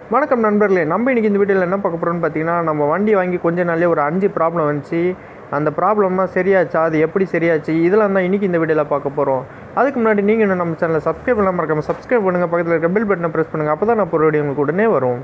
வணக்கம் நண்பர்களே நம்ம இன்றைக்கி இந்த வீடியோவில் என்ன பார்க்க போகிறோம்னு பார்த்தீங்கன்னா நம்ம வண்டி வாங்கி கொஞ்ச நாள்லேயே ஒரு அஞ்சு ப்ராப்ளம் வந்துச்சு அந்த ப்ராப்ளம்லாம் சரியாச்சா அது எப்படி சரியாச்சு இதெல்லாம் தான் இன்றைக்கி இந்த வீடியோவில் பார்க்க போகிறோம் அதுக்கு முன்னாடி நீங்கள் இன்னும் நம்ம சேனலை சப்ஸ்கிரைப் பண்ணாமல் இருக்காமல் சப்ஸ்கிரைப் பண்ணுங்கள் பக்கத்தில் இருக்க பெல் பட்டனை ப்ரெஸ் பண்ணுங்கள் அப்போ தான் நான் போகிற வீடியோ உங்களுக்கு உடனே வரும்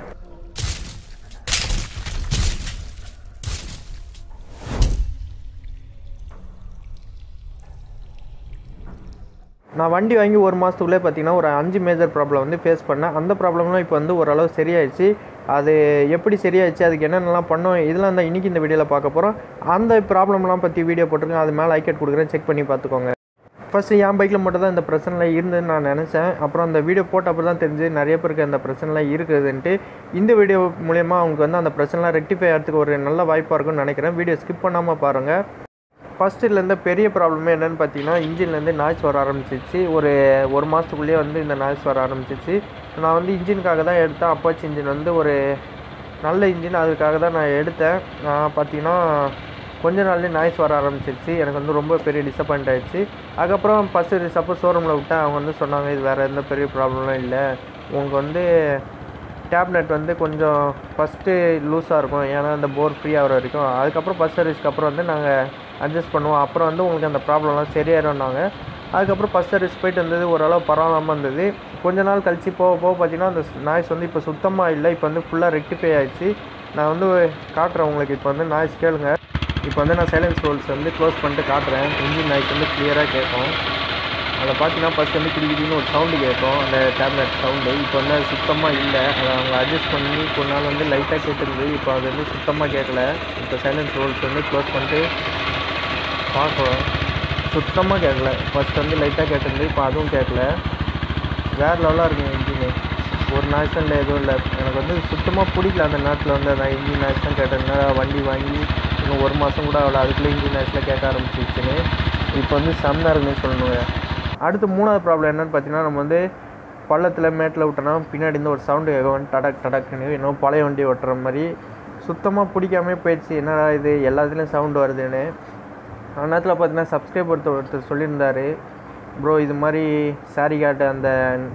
நான் வண்டி வாங்கி ஒரு மாதத்துக்குள்ளே பார்த்தீங்கன்னா ஒரு அஞ்சு மேஜர் ப்ராப்ளம் வந்து ஃபேஸ் பண்ணேன் அந்த ப்ராப்ளம்லாம் இப்போ வந்து ஓரளவு சரியாயிடுச்சு அது எப்படி சரியாயிடுச்சு அதுக்கு என்னென்னலாம் பண்ணோம் இதெல்லாம் தான் இன்றைக்கி இந்த வீடியோவில் பார்க்க போகிறோம் அந்த ப்ராப்ளம்லாம் பற்றி வீடியோ போட்டிருக்கேன் அது மேலே ஐக்கெட் கொடுக்குறேன் செக் பண்ணி பார்த்துக்கோங்க ஃபஸ்ட்டு என் பைக்கில் மட்டும் தான் இந்த பிரச்சனைலாம் இருந்ததுன்னு நான் நினச்சேன் அப்புறம் அந்த வீடியோ போட்டப்போ தான் தெரிஞ்சு நிறைய பேருக்கு அந்த பிரச்சனைலாம் இருக்குதுன்ட்டு இந்த வீடியோ மூலயமா அவங்களுக்கு வந்து அந்த பிரச்சனைலாம் ரெக்டிஃபை ஆகிறதுக்கு ஒரு நல்ல வாய்ப்பாக இருக்கும்னு நினைக்கிறேன் வீடியோ ஸ்கிப் பண்ணாமல் பாருங்கள் ஃபஸ்ட்டு இருந்த பெரிய ப்ராப்ளமே என்னென்னு பார்த்தீங்கன்னா இன்ஜின்லேருந்து நாய்ஸ் வர ஆரம்பிச்சிச்சு ஒரு ஒரு மாதத்துக்குள்ளேயே வந்து இந்த நாய்ஸ் வர ஆரம்பிச்சிச்சு நான் வந்து இன்ஜினுக்காக தான் எடுத்தேன் அப்பாச்சி இன்ஜின் வந்து ஒரு நல்ல இன்ஜின் அதுக்காக தான் நான் எடுத்தேன் நான் பார்த்தீங்கன்னா கொஞ்ச நாள்லேயே நாய்ஸ் வர ஆரம்பிச்சிருச்சு எனக்கு வந்து ரொம்ப பெரிய டிசப்பாயிண்ட் ஆயிடுச்சு அதுக்கப்புறம் ஃபஸ்ட்டு சப்போஸ் ஷோரூமில் விட்டேன் அவங்க வந்து சொன்னாங்க இது வேறு எந்த பெரிய ப்ராப்ளம்லாம் இல்லை உங்களுக்கு வந்து டேப்லெட் வந்து கொஞ்சம் ஃபஸ்ட்டு லூஸாக இருக்கும் ஏன்னா அந்த போர் ஃப்ரீ ஆகிற வரைக்கும் அதுக்கப்புறம் ஃபஸ்ட் சர்வீஸ்க்கு அப்புறம் வந்து நாங்கள் அட்ஜஸ்ட் பண்ணுவோம் அப்புறம் வந்து உங்களுக்கு அந்த ப்ராப்ளம்லாம் சரியாயிரும்னாங்க அதுக்கப்புறம் ஃபஸ்ட் சர்வீஸ் போயிட்டு வந்தது ஓரளவு பரவாயில்லாமல் இருந்தது கொஞ்ச நாள் கழிச்சு போக போக பார்த்தீங்கன்னா அந்த நாய்ஸ் வந்து இப்போ சுத்தமாக இல்லை இப்போ வந்து ஃபுல்லாக ரெக்டிஃபை ஆயிடுச்சு நான் வந்து காட்டுறேன் உங்களுக்கு இப்போ வந்து நாய்ஸ் கேளுங்க இப்போ வந்து நான் சைலன்ஸ் ரோல்ஸ் வந்து க்ளோஸ் பண்ணிட்டு காட்டுறேன் இன்ஜின் நாய்ஸ் வந்து கிளியராக கேட்கும் அதில் பார்த்தீங்கன்னா ஃபஸ்ட் வந்து கிடி கிடின்னு ஒரு சவுண்டு கேட்கும் அந்த டேப்லெட் சவுண்டு இப்போ வந்து அது சுத்தமாக இல்லை அதை அவங்க அட்ஜஸ்ட் பண்ணி கொஞ்ச நாள் வந்து லைட்டாக கேட்டுருந்தது இப்போ அது வந்து சுத்தமாக கேட்கல இப்போ சைலன்ஸ் ரோல்ஸ் வந்து க்ளோஸ் பண்ணிட்டு பார்க்குறோம் சுத்தமாக கேட்கல ஃபஸ்ட் வந்து லைட்டாக கேட்டிருந்து இப்போ அதுவும் கேட்கல வேறு லெவலாக இருக்குங்க இன்ஜினு ஒரு நாய்ஸும் இல்லை எதுவும் இல்லை எனக்கு வந்து சுத்தமாக பிடிக்கல அந்த நேரத்தில் வந்து நான் இன்ஜின் நாய்ஸ் தான் கேட்டேன் வண்டி வாங்கி இன்னும் ஒரு மாதம் கூட அவ்வளோ அதுக்குள்ளே இன்ஜின் நாய்ஸில் கேட்க ஆரம்பிச்சிச்சுன்னு இப்போ வந்து செம்மையாக இருக்குன்னு சொல்லணுங்க அடுத்து மூணாவது ப்ராப்ளம் என்னென்னு பார்த்தீங்கன்னா நம்ம வந்து பள்ளத்தில் மேட்டில் விட்டோன்னா பின்னாடி இருந்து ஒரு சவுண்டு கேட்கும் டடக் டடக்குன்னு இன்னும் பழைய வண்டி ஓட்டுற மாதிரி சுத்தமாக பிடிக்காமே போயிடுச்சு என்னடா இது எல்லாத்துலேயும் சவுண்டு வருதுன்னு அந்த நேரத்தில் பார்த்தீங்கன்னா சப்ஸ்கிரைப் ஒருத்தர் ஒருத்தர் சொல்லியிருந்தார் ப்ரோ இது மாதிரி சாரி கார்டு அந்த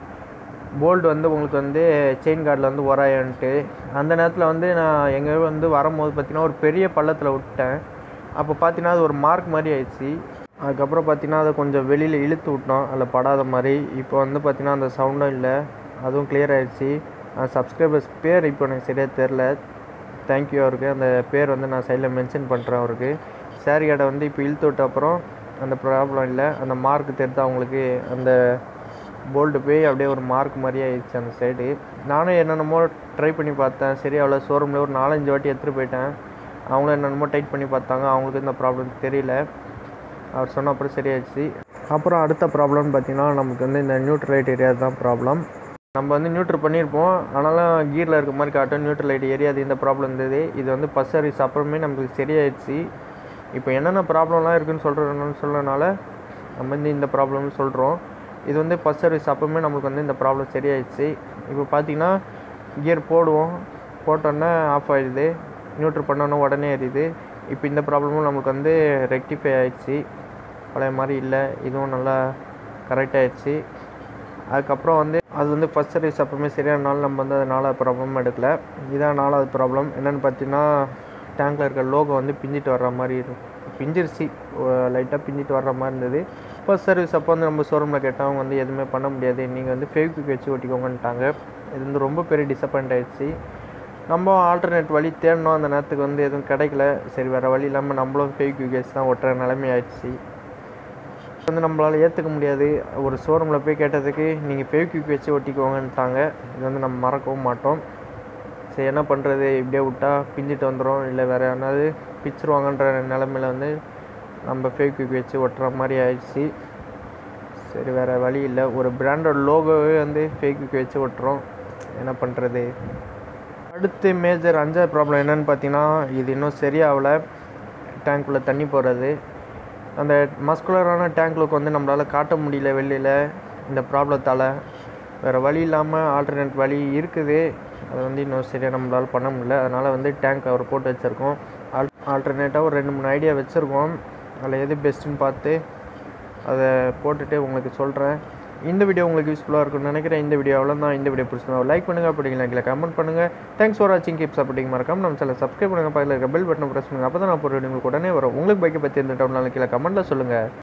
போல்ட் வந்து உங்களுக்கு வந்து செயின் கார்டில் வந்து உராயன்ட்டு அந்த நேரத்தில் வந்து நான் எங்கள் வந்து வரும்போது பார்த்தீங்கன்னா ஒரு பெரிய பள்ளத்தில் விட்டேன் அப்போ பார்த்தீங்கன்னா அது ஒரு மார்க் மாதிரி ஆயிடுச்சு அதுக்கப்புறம் பார்த்தீங்கன்னா அதை கொஞ்சம் வெளியில் இழுத்து விட்டோம் அதில் படாத மாதிரி இப்போ வந்து பார்த்தீங்கன்னா அந்த சவுண்டும் இல்லை அதுவும் கிளியர் ஆயிடுச்சு சப்ஸ்கிரைபர்ஸ் பேர் இப்போ எனக்கு சரியாக தெரில தேங்க்யூ அவருக்கு அந்த பேர் வந்து நான் சைடில் மென்ஷன் பண்ணுறேன் அவருக்கு சேரி கடை வந்து இப்போ இழுத்து விட்ட அப்புறம் அந்த ப்ராப்ளம் இல்லை அந்த மார்க் தெரிஞ்சு அவங்களுக்கு அந்த போல்ட்டு போய் அப்படியே ஒரு மார்க் மாதிரி ஆயிடுச்சு அந்த சைடு நானும் என்னென்னமோ ட்ரை பண்ணி பார்த்தேன் சரி அவ்வளோ ஷோரூமில் ஒரு நாலஞ்சு வாட்டி எடுத்துகிட்டு போயிட்டேன் அவங்களும் என்னென்னமோ டைட் பண்ணி பார்த்தாங்க அவங்களுக்கு இந்த ப்ராப்ளம் தெரியல அவர் சொன்ன அப்புறம் சரியாயிடுச்சு அப்புறம் அடுத்த ப்ராப்ளம்னு பார்த்தீங்கன்னா நமக்கு வந்து இந்த நியூட்ரல் லைட் ஏரியா தான் ப்ராப்ளம் நம்ம வந்து நியூட்ரல் பண்ணியிருப்போம் ஆனாலும் கீரில் இருக்க மாதிரி காட்டும் நியூட்ரல் லைட் ஏரியா அது இந்த ப்ராப்ளம் இருந்தது இது வந்து பஸ் சர்வீஸ் அப்புறமே நமக்கு சரியாயிடுச்சு இப்போ என்னென்ன ப்ராப்ளம்லாம் இருக்குதுன்னு சொல்கிறேன்னு சொல்லனால நம்ம வந்து இந்த ப்ராப்ளம்னு சொல்கிறோம் இது வந்து ஃபஸ்ட் சர்வீஸ் அப்போவுமே நம்மளுக்கு வந்து இந்த ப்ராப்ளம் சரியாயிடுச்சு இப்போ பார்த்தீங்கன்னா கியர் போடுவோம் போட்டோன்னே ஆஃப் ஆகிடுது நியூட்ரு பண்ணோன்னே உடனே எரியுது இப்போ இந்த ப்ராப்ளமும் நமக்கு வந்து ரெக்டிஃபை ஆயிடுச்சு பழைய மாதிரி இல்லை இதுவும் நல்லா கரெக்ட் ஆயிடுச்சு அதுக்கப்புறம் வந்து அது வந்து ஃபஸ்ட் சர்வீஸ் அப்போவுமே சரியானாலும் நம்ம வந்து அது நாலாவது ப்ராப்ளம் எடுக்கல இதான் நாலாவது ப்ராப்ளம் என்னென்னு பார்த்தீங்கன்னா டேங்கில் இருக்க லோகோ வந்து பிஞ்சிட்டு வர்ற மாதிரி இருக்கும் பிஞ்சிருச்சு லைட்டாக பிஞ்சிட்டு வர்ற மாதிரி இருந்தது ஃபர்ஸ்ட் சர்வீஸ் அப்போ வந்து நம்ம ஷோரூமில் கேட்டால் அவங்க வந்து எதுவுமே பண்ண முடியாது நீங்கள் வந்து ஃபேவிக்விக் வச்சு ஓட்டிக்கோங்கன்ட்டாங்க இது வந்து ரொம்ப பெரிய டிசப்பாயிண்ட் ஆயிடுச்சு நம்ம ஆல்டர்னேட் வழி தேடினோம் அந்த நேரத்துக்கு வந்து எதுவும் கிடைக்கல சரி வேறு வழி இல்லாமல் நம்மளும் ஃபேவிக்விக் வச்சு தான் ஒட்டுற நிலைமை ஆயிடுச்சு வந்து நம்மளால் ஏற்றுக்க முடியாது ஒரு ஷோரூமில் போய் கேட்டதுக்கு நீங்கள் ஃபேவிக்விக் வச்சு ஒட்டிக்கோங்கன்ட்டாங்க இது வந்து நம்ம மறக்கவும் மாட்டோம் சரி என்ன பண்ணுறது இப்படியே விட்டா பிஞ்சிட்டு வந்துடும் இல்லை வேறு யாராவது பிச்சிருவாங்கன்ற நிலமையில வந்து நம்ம ஃபேவிக்விக் வச்சு ஒட்டுற மாதிரி ஆயிடுச்சு சரி வேறு வழி இல்லை ஒரு பிராண்டோட லோகோவே வந்து ஃபேவிக்விக் வச்சு ஒட்டுறோம் என்ன பண்ணுறது அடுத்து மேஜர் அஞ்சாவது ப்ராப்ளம் என்னென்னு பார்த்தீங்கன்னா இது இன்னும் சரியாகலை டேங்க்குள்ளே தண்ணி போகிறது அந்த மஸ்குலரான டேங்க்லுக்கு வந்து நம்மளால் காட்ட முடியல வெளியில் இந்த ப்ராப்ளத்தால் வேறு வழி இல்லாமல் ஆல்டர்னேட் வழி இருக்குது அதை வந்து இன்னும் சரியாக நம்மளால் பண்ண முடியல அதனால் வந்து டேங்க் அவர் போட்டு வச்சுருக்கோம் ஆல் ஆல்டர்னேட்டாக ஒரு ரெண்டு மூணு ஐடியா வச்சுருக்கோம் அதில் எது பெஸ்ட்டுன்னு பார்த்து அதை போட்டுட்டு உங்களுக்கு சொல்கிறேன் இந்த வீடியோ உங்களுக்கு யூஸ்ஃபுல்லாக இருக்கும்னு நினைக்கிறேன் இந்த வீடியோ அவ்வளோதான் இந்த வீடியோ பிடிச்சிருந்தா லைக் பண்ணுங்கள் அப்படிங்களா கீழே கமெண்ட் பண்ணுங்கள் தேங்க்ஸ் ஃபார் வாட்சிங் கீப் சப்போர்ட்டிங் மறக்காம நம்ம சேனல் சப்ஸ்கிரைப் பண்ணுங்கள் பக்கத்தில் இருக்க பெல் பட்டன் ப்ரெஸ் பண்ணுங்கள் அப்போ தான் நான் போகிற வீடியோ உங்களுக்கு உடனே வரும் உங்களுக்கு பைக்கை பற்றி இருந்த டவுன்னாலும் கீழே கமெண்ட்டில் சொல்லுங்கள்